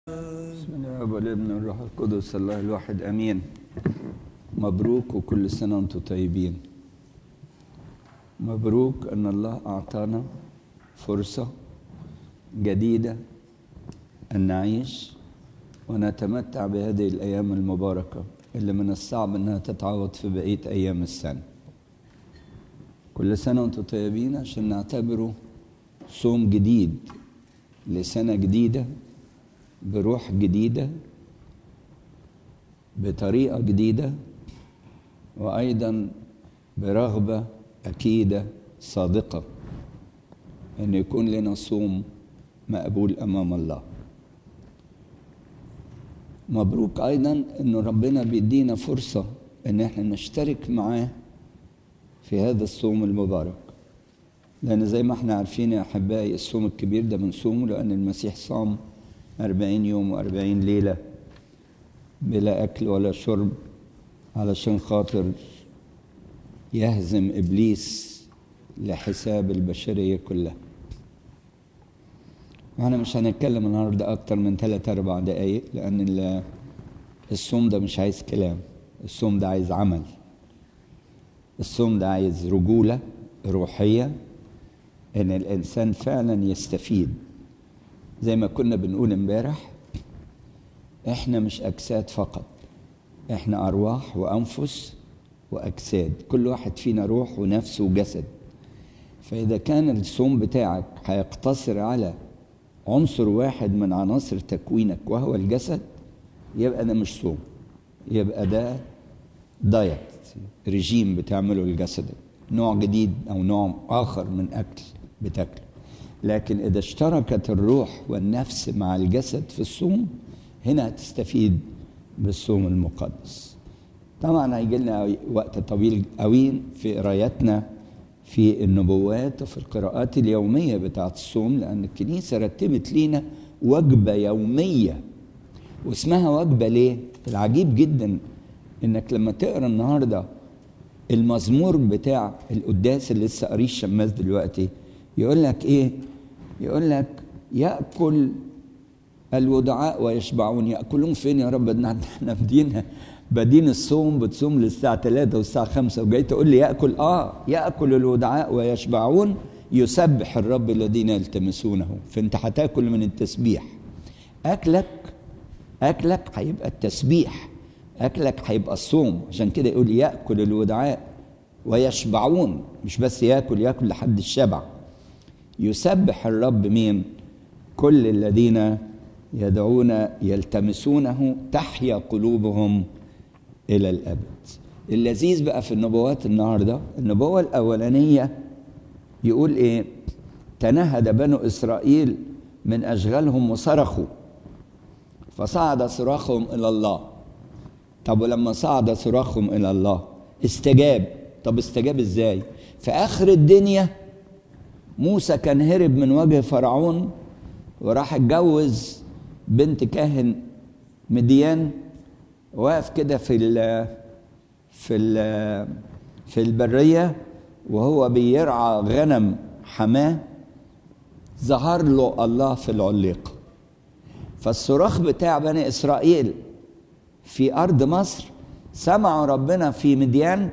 بسم الله والابن والروح القدس الله الواحد امين مبروك وكل سنه وانتم طيبين مبروك ان الله اعطانا فرصه جديده ان نعيش ونتمتع بهذه الايام المباركه اللي من الصعب انها تتعوض في بقيه ايام السنه كل سنه وانتم طيبين عشان نعتبره صوم جديد لسنه جديده بروح جديدة بطريقة جديدة وأيضا برغبة أكيدة صادقة أن يكون لنا صوم مقبول أمام الله مبروك أيضا أن ربنا بيدينا فرصة أن احنا نشترك معاه في هذا الصوم المبارك لأن زي ما احنا عارفين يا أحبائي الصوم الكبير ده بنصومه لأن المسيح صام أربعين يوم وأربعين ليلة بلا أكل ولا شرب علشان خاطر يهزم إبليس لحساب البشرية كلها وأنا مش هنتكلم النهاردة أكتر من ثلاث أربع دقايق لأن الصوم ده مش عايز كلام الصوم ده عايز عمل الصوم ده عايز رجولة روحية إن الإنسان فعلا يستفيد زي ما كنا بنقول امبارح احنا مش اجساد فقط احنا ارواح وانفس واجساد كل واحد فينا روح ونفس وجسد فاذا كان الصوم بتاعك هيقتصر على عنصر واحد من عناصر تكوينك وهو الجسد يبقى ده مش صوم يبقى ده دايت رجيم بتعمله لجسدك نوع جديد او نوع اخر من اكل بتاكله لكن إذا اشتركت الروح والنفس مع الجسد في الصوم هنا هتستفيد بالصوم المقدس طبعا هيجي لنا وقت طويل قوي في قرايتنا في النبوات وفي القراءات اليومية بتاعت الصوم لأن الكنيسة رتبت لينا وجبة يومية واسمها وجبة ليه؟ العجيب جدا إنك لما تقرا النهارده المزمور بتاع القداس اللي لسه قاريه الشماس دلوقتي يقول لك ايه يقول لك ياكل الودعاء ويشبعون ياكلون فين يا رب احنا بدينها بدين الصوم بتصوم للساعه 3 والساعه 5 وجاي تقول لي ياكل اه ياكل الودعاء ويشبعون يسبح الرب الذين يلتمسونه فانت هتاكل من التسبيح اكلك اكلك هيبقى التسبيح اكلك هيبقى الصوم عشان كده يقول ياكل الودعاء ويشبعون مش بس ياكل ياكل لحد الشبع يسبح الرب مين كل الذين يدعون يلتمسونه تحيا قلوبهم الى الابد اللذيذ بقى في النبوات النهارده النبوه الاولانيه يقول ايه تنهد بنو اسرائيل من اشغالهم وصرخوا فصعد صراخهم الى الله طب ولما صعد صراخهم الى الله استجاب طب استجاب ازاي في اخر الدنيا موسى كان هرب من وجه فرعون وراح اتجوز بنت كاهن مديان واقف كده في ال في ال في البريه وهو بيرعى غنم حماه ظهر له الله في العليقه فالصراخ بتاع بني اسرائيل في ارض مصر سمعوا ربنا في مديان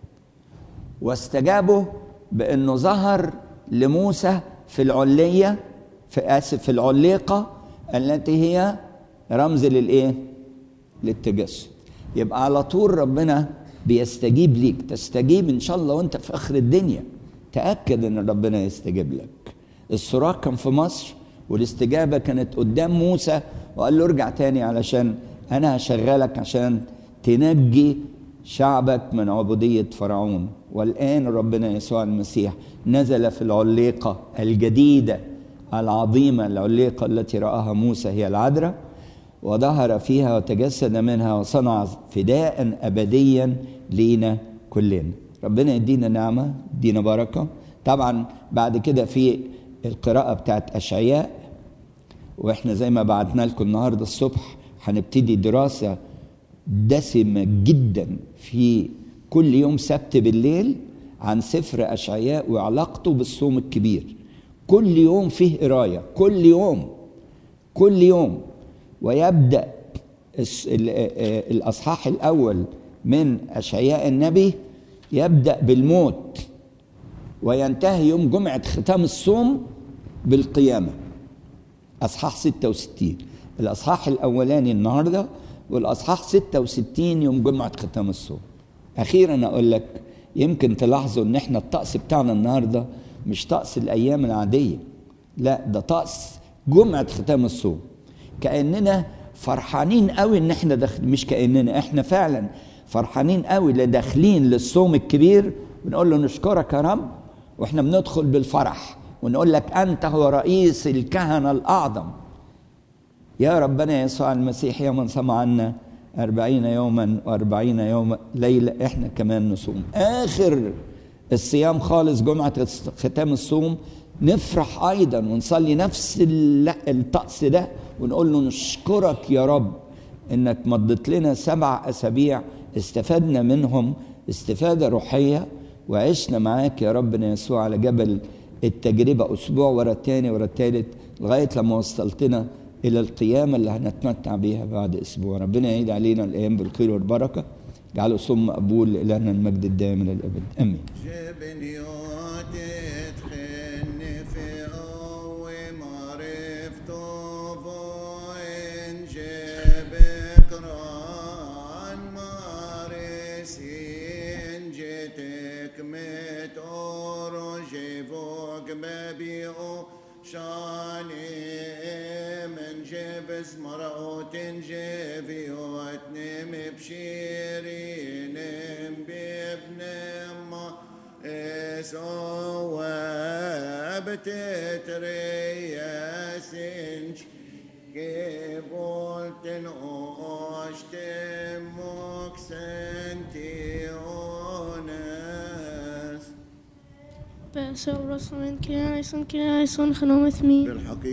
واستجابوا بانه ظهر لموسى في العليه في اسف في العليقه التي هي رمز للايه؟ للتجسد يبقى على طول ربنا بيستجيب ليك تستجيب ان شاء الله وانت في اخر الدنيا تاكد ان ربنا يستجيب لك الصراخ كان في مصر والاستجابه كانت قدام موسى وقال له ارجع تاني علشان انا هشغلك عشان تنجي شعبك من عبودية فرعون والآن ربنا يسوع المسيح نزل في العليقة الجديدة العظيمة العليقة التي رآها موسى هي العذراء وظهر فيها وتجسد منها وصنع فداء أبديا لينا كلنا ربنا يدينا نعمة يدينا بركة طبعا بعد كده في القراءة بتاعت أشعياء واحنا زي ما بعتنا لكم النهارده الصبح هنبتدي دراسة دسمة جدا في كل يوم سبت بالليل عن سفر أشعياء وعلاقته بالصوم الكبير كل يوم فيه قراية كل يوم كل يوم ويبدأ الأصحاح الأول من أشعياء النبي يبدأ بالموت وينتهي يوم جمعة ختام الصوم بالقيامة أصحاح 66 الأصحاح الأولاني النهاردة والأصحاح 66 يوم جمعة ختام الصوم أخيرا أقول لك يمكن تلاحظوا إن إحنا الطقس بتاعنا النهاردة مش طقس الأيام العادية لا ده طقس جمعة ختام الصوم كأننا فرحانين قوي إن إحنا داخل مش كأننا إحنا فعلا فرحانين قوي اللي داخلين للصوم الكبير بنقول له نشكرك يا رب واحنا بندخل بالفرح ونقول لك انت هو رئيس الكهنه الاعظم يا ربنا يسوع المسيح يا من صام عنا أربعين يوما وأربعين يوما ليلة إحنا كمان نصوم آخر الصيام خالص جمعة ختام الصوم نفرح أيضا ونصلي نفس الطقس ده ونقول له نشكرك يا رب إنك مضت لنا سبع أسابيع استفدنا منهم استفادة روحية وعشنا معاك يا ربنا يسوع على جبل التجربة أسبوع ورا التاني ورا التالت لغاية لما وصلتنا إلى القيامة اللي هنتمتع بيها بعد أسبوع ربنا يعيد علينا الأيام بالخير والبركة جعله صم مقبول لإلهنا المجد الدائم إلى الأبد آمين شاني من جبس مرأوت جبيوت نم بشيرين بابن ما سوى بتتريسنج قبلت نوشت مكسنتيونس بأس الرسول من كنايسون كنايسون خنوم ثمين بالحقيقة